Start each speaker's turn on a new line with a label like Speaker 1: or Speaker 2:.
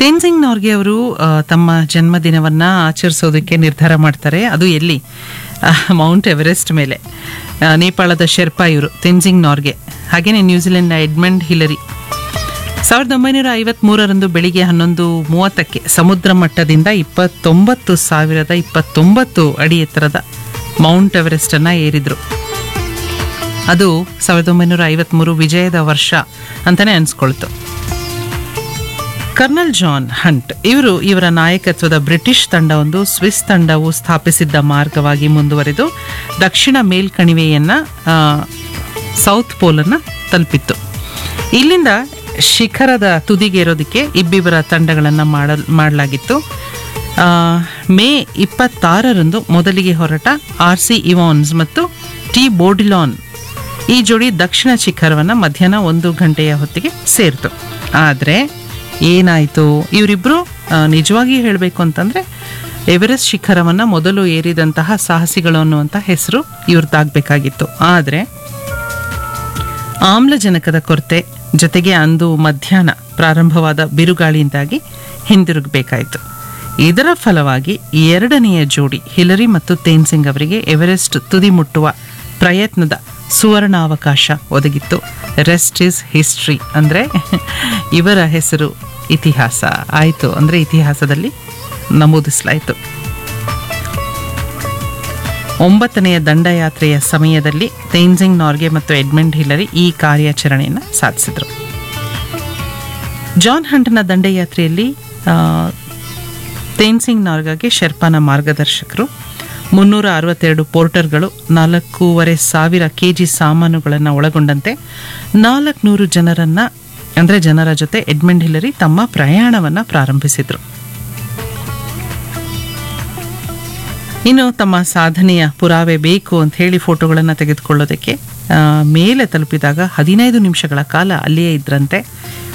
Speaker 1: ತೇನ್ಸಿಂಗ್ ನಾರ್ಗೆ ಅವರು ಆ, ತಮ್ಮ ಜನ್ಮದಿನವನ್ನ ಆಚರಿಸೋದಕ್ಕೆ ನಿರ್ಧಾರ ಮಾಡ್ತಾರೆ ಅದು ಎಲ್ಲಿ ಆ, ಮೌಂಟ್ ಎವರೆಸ್ಟ್ ಮೇಲೆ ಆ, ನೇಪಾಳದ ಶೆರ್ಪಾ ಇವರು ತೆನ್ಸಿಂಗ್ ನಾರ್ಗೆ ಹಾಗೆಯೇ ನ್ಯೂಜಿಲೆಂಡ್ನ ಎಡ್ಮಂಡ್ ಹಿಲರಿ ಸಾವಿರದ ಒಂಬೈನೂರ ಐವತ್ಮೂರರಂದು ಬೆಳಿಗ್ಗೆ ಹನ್ನೊಂದು ಮೂವತ್ತಕ್ಕೆ ಸಮುದ್ರ ಮಟ್ಟದಿಂದ ಇಪ್ಪತ್ತೊಂಬತ್ತು ಸಾವಿರದ ಇಪ್ಪತ್ತೊಂಬತ್ತು ಅಡಿ ಎತ್ತರದ ಮೌಂಟ್ ಎವರೆಸ್ಟ್ ಅನ್ನ ಏರಿದ್ರು ಅದು ಸಾವಿರದ ಒಂಬೈನೂರ ಐವತ್ಮೂರು ವಿಜಯದ ವರ್ಷ ಅಂತಾನೆ ಅನ್ಸ್ಕೊಳ್ತು ಕರ್ನಲ್ ಜಾನ್ ಹಂಟ್ ಇವರು ಇವರ ನಾಯಕತ್ವದ ಬ್ರಿಟಿಷ್ ತಂಡವೊಂದು ಸ್ವಿಸ್ ತಂಡವು ಸ್ಥಾಪಿಸಿದ್ದ ಮಾರ್ಗವಾಗಿ ಮುಂದುವರೆದು ದಕ್ಷಿಣ ಮೇಲ್ಕಣಿವೆಯನ್ನ ಆ, ಸೌತ್ ಪೋಲನ್ನು ತಲುಪಿತ್ತು ಇಲ್ಲಿಂದ ಶಿಖರದ ತುದಿಗೇರೋದಕ್ಕೆ ಇಬ್ಬಿಬ್ಬರ ತಂಡಗಳನ್ನು ಮಾಡಲ್ ಮಾಡಲಾಗಿತ್ತು ಆ, ಮೇ ಇಪ್ಪತ್ತಾರರಂದು ಮೊದಲಿಗೆ ಹೊರಟ ಆರ್ ಸಿ ಇವಾನ್ಸ್ ಮತ್ತು ಟಿ ಬೋಡಿಲಾನ್ ಈ ಜೋಡಿ ದಕ್ಷಿಣ ಶಿಖರವನ್ನು ಮಧ್ಯಾಹ್ನ ಒಂದು ಗಂಟೆಯ ಹೊತ್ತಿಗೆ ಸೇರಿತು ಆದರೆ ಏನಾಯಿತು ಇವರಿಬ್ಬರು ನಿಜವಾಗಿ ಹೇಳಬೇಕು ಅಂತಂದರೆ ಎವರೆಸ್ಟ್ ಶಿಖರವನ್ನು ಮೊದಲು ಏರಿದಂತಹ ಸಾಹಸಿಗಳು ಅನ್ನುವಂಥ ಹೆಸರು ಇವ್ರದ್ದಾಗಬೇಕಾಗಿತ್ತು ಆದರೆ ಆಮ್ಲಜನಕದ ಕೊರತೆ ಜೊತೆಗೆ ಅಂದು ಮಧ್ಯಾಹ್ನ ಪ್ರಾರಂಭವಾದ ಬಿರುಗಾಳಿಯಿಂದಾಗಿ ಹಿಂದಿರುಗಬೇಕಾಯಿತು ಇದರ ಫಲವಾಗಿ ಎರಡನೆಯ ಜೋಡಿ ಹಿಲರಿ ಮತ್ತು ತೇನ್ಸಿಂಗ್ ಅವರಿಗೆ ಎವರೆಸ್ಟ್ ತುದಿ ಮುಟ್ಟುವ ಪ್ರಯತ್ನದ ಸುವರ್ಣಾವಕಾಶ ಒದಗಿತ್ತು ರೆಸ್ಟ್ ಇಸ್ ಹಿಸ್ಟ್ರಿ ಅಂದರೆ ಇವರ ಹೆಸರು ಇತಿಹಾಸ ಆಯಿತು ಅಂದರೆ ಇತಿಹಾಸದಲ್ಲಿ ನಮೂದಿಸಲಾಯಿತು ಒಂಬತ್ತನೆಯ ದಂಡಯಾತ್ರೆಯ ಸಮಯದಲ್ಲಿ ತೇನ್ಸಿಂಗ್ ನಾರ್ಗೆ ಮತ್ತು ಎಡ್ಮಂಡ್ ಹಿಲರಿ ಈ ಕಾರ್ಯಾಚರಣೆಯನ್ನು ಸಾಧಿಸಿದರು ಜಾನ್ ಹಂಟ್ನ ದಂಡಯಾತ್ರೆಯಲ್ಲಿ ಆ, ತೇನ್ಸಿಂಗ್ ನಾರ್ಗಾಗೆ ಶೆರ್ಪಾನ ಮಾರ್ಗದರ್ಶಕರು ಮುನ್ನೂರ ಅರವತ್ತೆರಡು ಪೋರ್ಟರ್ಗಳು ನಾಲ್ಕೂವರೆ ಸಾವಿರ ಕೆ ಜಿ ಸಾಮಾನುಗಳನ್ನು ಒಳಗೊಂಡಂತೆ ನಾಲ್ಕುನೂರು ಜನರನ್ನ ಅಂದರೆ ಜನರ ಜೊತೆ ಎಡ್ಮಂಡ್ ಹಿಲರಿ ತಮ್ಮ ಪ್ರಯಾಣವನ್ನು ಪ್ರಾರಂಭಿಸಿದರು ಇನ್ನು ತಮ್ಮ ಸಾಧನೆಯ ಪುರಾವೆ ಬೇಕು ಅಂತ ಹೇಳಿ ಫೋಟೋಗಳನ್ನು ತೆಗೆದುಕೊಳ್ಳೋದಕ್ಕೆ ಆ, ಮೇಲೆ ತಲುಪಿದಾಗ ಹದಿನೈದು ನಿಮಿಷಗಳ ಕಾಲ ಅಲ್ಲಿಯೇ ಇದ್ರಂತೆ